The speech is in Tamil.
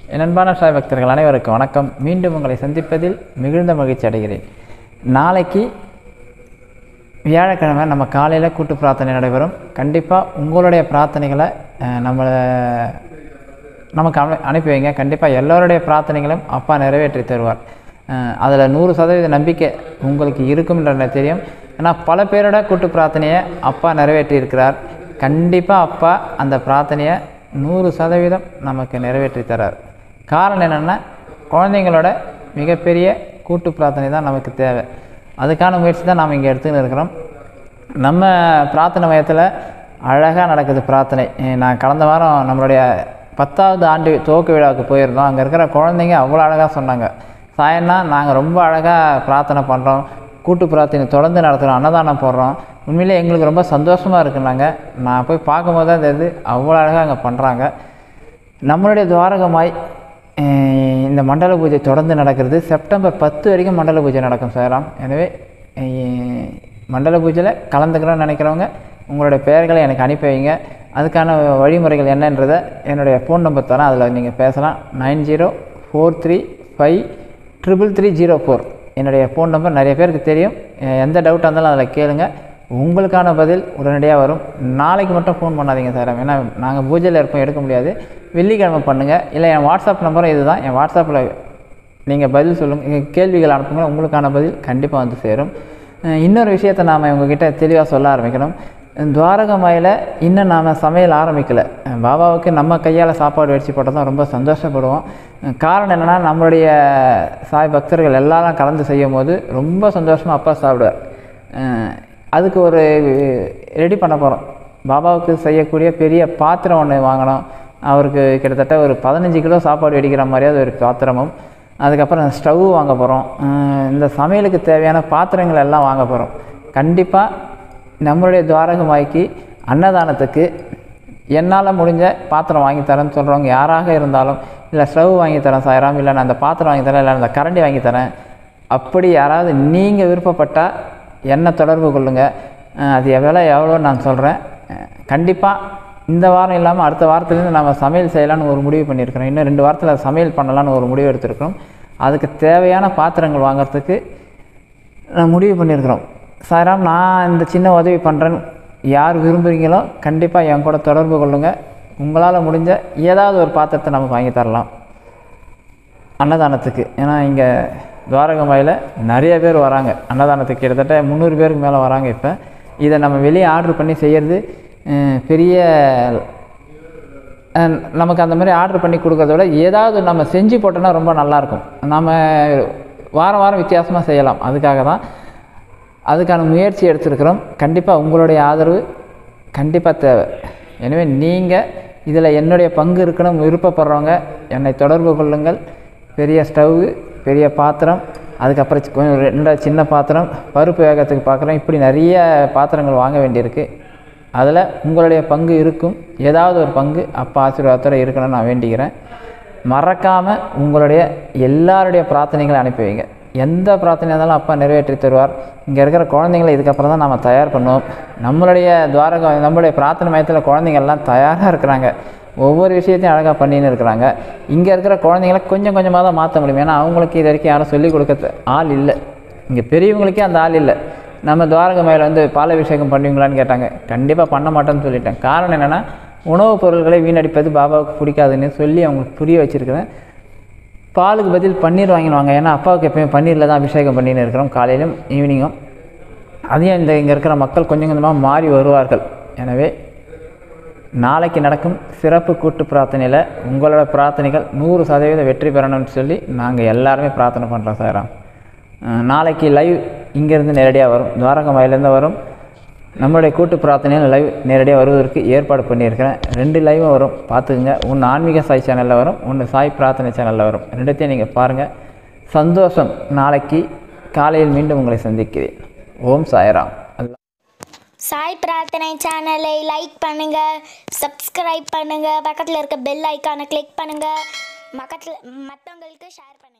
என் அன்பான சாய் பக்தர்கள் அனைவருக்கும் வணக்கம் மீண்டும் உங்களை சந்திப்பதில் மிகுந்த மகிழ்ச்சி அடைகிறேன் நாளைக்கு வியாழக்கிழமை நம்ம காலையில் கூட்டு பிரார்த்தனை நடைபெறும் கண்டிப்பாக உங்களுடைய பிரார்த்தனைகளை அஹ், நம்மளை நமக்கு அனு அனுப்பி வைங்க கண்டிப்பாக எல்லோருடைய பிரார்த்தனைகளும் அப்பா நிறைவேற்றி தருவார் அதில் நூறு சதவீத நம்பிக்கை உங்களுக்கு இருக்கும்ன்ற எனக்கு தெரியும் ஏன்னா பல பேரோட கூட்டு பிரார்த்தனையை அப்பா நிறைவேற்றி இருக்கிறார் கண்டிப்பாக அப்பா அந்த பிரார்த்தனையை நூறு சதவீதம் நமக்கு நிறைவேற்றி தரார் காரணம் என்னென்னா குழந்தைங்களோட மிகப்பெரிய கூட்டு பிரார்த்தனை தான் நமக்கு தேவை அதுக்கான முயற்சி தான் நாம் இங்கே எடுத்துன்னு இருக்கிறோம் நம்ம பிரார்த்தனை மையத்தில் அழகாக நடக்குது பிரார்த்தனை அஹ் நான் கடந்த வாரம் நம்மளுடைய பத்தாவது ஆண்டு துவக்க விழாவுக்கு போயிருந்தோம் அங்கே இருக்கிற குழந்தைங்க அவ்வளோ அழகாக சொன்னாங்க சாயன்னா நாங்கள் ரொம்ப அழகாக பிரார்த்தனை பண்ணுறோம் கூட்டு பிரார்த்தனை தொடர்ந்து நடத்துகிறோம் அன்னதானம் போடுறோம் உண்மையிலே எங்களுக்கு ரொம்ப சந்தோஷமாக இருக்குனாங்க நான் போய் பார்க்கும்போது தான் தெரியுது அவ்வளோ அழகாக அங்கே பண்ணுறாங்க நம்மளுடைய துவாரகமாய் அஹ், இந்த மண்டல பூஜை தொடர்ந்து நடக்கிறது செப்டம்பர் பத்து வரைக்கும் மண்டல பூஜை நடக்கும் சாராம் எனவே அஹ், மண்டல பூஜையில் கலந்துக்கிறோன்னு நினைக்கிறவங்க உங்களுடைய பெயர்களை எனக்கு அனுப்பி வைங்க அதுக்கான வழிமுறைகள் என்னன்றதை என்னுடைய ஃபோன் நம்பர் தரேன் அதில் நீங்கள் பேசலாம் nine zero four three five triple three zero four என்னுடைய ஃபோன் நம்பர் நிறைய பேருக்கு தெரியும் அஹ், எந்த டவுட்டாக இருந்தாலும் அதில் கேளுங்க உங்களுக்கான பதில் உடனடியாக வரும் நாளைக்கு மட்டும் ஃபோன் பண்ணாதீங்க சார் ஏன்னா நாங்கள் பூஜையில் இருப்போம் எடுக்க முடியாது வெள்ளிக்கிழமை பண்ணுங்கள் இல்லை என் வாட்ஸ்அப் நம்பரும் இதுதான் என் வாட்ஸ்அப்பில் நீங்கள் பதில் சொல்லுங்கள் கேள்விகள் அனுப்புங்க உங்களுக்கான பதில் கண்டிப்பாக வந்து சேரும் அஹ் இன்னொரு விஷயத்தை நாம் உங்ககிட்ட தெளிவாக சொல்ல ஆரம்பிக்கணும் துவாரகமாயில் இன்னும் நாம் சமையல் ஆரம்பிக்கலை அஹ் பாபாவுக்கு நம்ம கையால் சாப்பாடு வச்சு போட்டால் தான் ரொம்ப சந்தோஷப்படுவோம் அஹ் காரணம் என்னென்னா நம்மளுடைய சாய் பக்தர்கள் எல்லாரும் கலந்து செய்யும் போது ரொம்ப சந்தோஷமாக அப்பா சாப்பிடுவார் அஹ் அதுக்கு ஒரு ரெடி பண்ண போகிறோம் பாபாவுக்கு செய்யக்கூடிய பெரிய பாத்திரம் ஒன்று வாங்கணும் அவருக்கு கிட்டத்தட்ட ஒரு பதினஞ்சு கிலோ சாப்பாடு வெடிக்கிற மாதிரியாவது ஒரு பாத்திரமும் அதுக்கப்புறம் ஸ்டவ் வாங்க போகிறோம் இந்த சமையலுக்கு தேவையான பாத்திரங்கள் எல்லாம் வாங்க போகிறோம் கண்டிப்பாக நம்மளுடைய துவாரகமாய்க்கு அன்னதானத்துக்கு என்னால் முடிஞ்ச பாத்திரம் வாங்கி தரேன்னு சொல்கிறவங்க யாராக இருந்தாலும் இல்லை ஸ்டவ் வாங்கி தரேன் சாயிராம் இல்லை நான் அந்த பாத்திரம் வாங்கி தரேன் இல்லை அந்த கரண்டி வாங்கி தரேன் அப்படி யாராவது நீங்கள் விருப்பப்பட்டால் என்னை தொடர்பு கொள்ளுங்கள் அஹ் அது எவ்வளோ எவ்வளோ நான் சொல்கிறேன் கண்டிப்பாக இந்த வாரம் இல்லாமல் அடுத்த வாரத்துலேருந்து நம்ம சமையல் செய்யலான்னு ஒரு முடிவு பண்ணியிருக்கிறோம் இன்னும் ரெண்டு வாரத்தில் சமையல் பண்ணலான்னு ஒரு முடிவு எடுத்திருக்கிறோம் அதுக்கு தேவையான பாத்திரங்கள் வாங்குறதுக்கு நான் முடிவு பண்ணியிருக்கிறோம் சாராம் நான் இந்த சின்ன உதவி பண்ணுறேன்னு யார் விரும்புகிறீங்களோ கண்டிப்பாக என் கூட தொடர்பு கொள்ளுங்கள் உங்களால் முடிஞ்ச ஏதாவது ஒரு பாத்திரத்தை நமக்கு வாங்கி தரலாம் அன்னதானத்துக்கு ஏன்னா இங்கே துவாரகமாயில் நிறைய பேர் வராங்க அன்னதானத்துக்கு கிட்டத்தட்ட முந்நூறு பேருக்கு மேலே வராங்க இப்போ இதை நம்ம வெளியே ஆர்டர் பண்ணி செய்கிறது அஹ், பெரிய அஹ், நமக்கு அந்த மாதிரி ஆர்டர் பண்ணி கொடுக்கறத விட ஏதாவது நம்ம செஞ்சு போட்டோன்னா ரொம்ப நல்லாயிருக்கும் நம்ம வாரம் வாரம் வித்தியாசமாக செய்யலாம் அதுக்காக தான் அதுக்கான முயற்சி எடுத்திருக்கிறோம் கண்டிப்பாக உங்களுடைய ஆதரவு கண்டிப்பாக தேவை எனவே நீங்கள் இதில் என்னுடைய பங்கு இருக்கணும் விருப்பப்படுறவங்க என்னை தொடர்பு கொள்ளுங்கள் பெரிய ஸ்டவ்வு பெரிய பாத்திரம் அதுக்கப்புறம் சி- கொஞ்சம் ரெண்டாவது சின்ன பாத்திரம் பருப்பு வேகத்துக்கு பார்க்குறோம் இப்படி நிறைய பாத்திரங்கள் வாங்க வேண்டியிருக்கு அதில் உங்களுடைய பங்கு இருக்கும் ஏதாவது ஒரு பங்கு அப்பா ஆசீர்வாதத்தோடு இருக்கணும்னு நான் வேண்டிக்கிறேன் மறக்காமல் உங்களுடைய எல்லாருடைய பிரார்த்தனைகளை அனுப்பி வைங்க எந்த பிரார்த்தனை இருந்தாலும் அப்பா நிறைவேற்றி தருவார் இங்கே இருக்கிற குழந்தைங்களை இதுக்கப்புறம் தான் நம்ம தயார் பண்ணுவோம் நம்மளுடைய துவாரகம் நம்மளுடைய பிரார்த்தனை மையத்தில் குழந்தைங்க எல்லாம் தயாராக இருக்கிறாங்க ஒவ்வொரு விஷயத்தையும் அழகாக பண்ணின்னு இருக்கிறாங்க இங்கே இருக்கிற குழந்தைங்கள கொஞ்சம் கொஞ்சமாக தான் மாற்ற முடியும் ஏன்னா அவங்களுக்கு இது வரைக்கும் யாரும் சொல்லிக் கொடுக்க ஆள் இல்லை இங்கே பெரியவங்களுக்கே அந்த ஆள் இல்லை நம்ம துவாரக மயில வந்து பாலாபிஷேகம் பண்ணுவீங்களான்னு கேட்டாங்க கண்டிப்பாக பண்ண மாட்டேன்னு சொல்லிட்டேன் காரணம் என்னென்னா உணவுப் பொருட்களை வீணடிப்பது பாபாவுக்கு பிடிக்காதுன்னு சொல்லி அவங்களுக்கு புரிய வச்சுருக்கிறேன் பாலுக்கு பதில் பன்னீர் வாங்கிடுவாங்க ஏன்னா அப்பாவுக்கு எப்பயும் பன்னீரில் தான் அபிஷேகம் பண்ணின்னு இருக்கிறோம் காலையிலும் ஈவினிங்கும் அதையும் இந்த இங்கே இருக்கிற மக்கள் கொஞ்சம் கொஞ்சமாக மாறி வருவார்கள் எனவே நாளைக்கு நடக்கும் சிறப்பு கூட்டு பிரார்த்தனையில் உங்களோட பிரார்த்தனைகள் நூறு சதவீதம் வெற்றி பெறணும்னு சொல்லி நாங்கள் எல்லாருமே பிரார்த்தனை பண்ணுறோம் சாராம் அஹ் நாளைக்கு லைவ் இங்கேருந்து நேரடியாக வரும் துவாரகமாயிலேருந்து வரும் நம்மளுடைய கூட்டு பிரார்த்தனையில் லைவ் நேரடியாக வருவதற்கு ஏற்பாடு பண்ணியிருக்கிறேன் ரெண்டு லைவும் வரும் பார்த்துக்குங்க ஒன்று ஆன்மீக சாய் சேனலில் வரும் ஒன்று சாய் பிரார்த்தனை சேனலில் வரும் ரெண்டுத்தையும் நீங்கள் பாருங்கள் சந்தோஷம் நாளைக்கு காலையில் மீண்டும் உங்களை சந்திக்கிறேன் ஓம் சாய்ராம் அல்லா சாய் பிரார்த்தனை சேனலை லைக் பண்ணுங்க சப்ஸ்கிரைப் பண்ணுங்க பக்கத்தில் இருக்க பெல் ஐக்கானை கிளிக் பண்ணுங்க பக்கத்தில் மற்றவங்களுக்கு ஷேர் பண்ணுங்க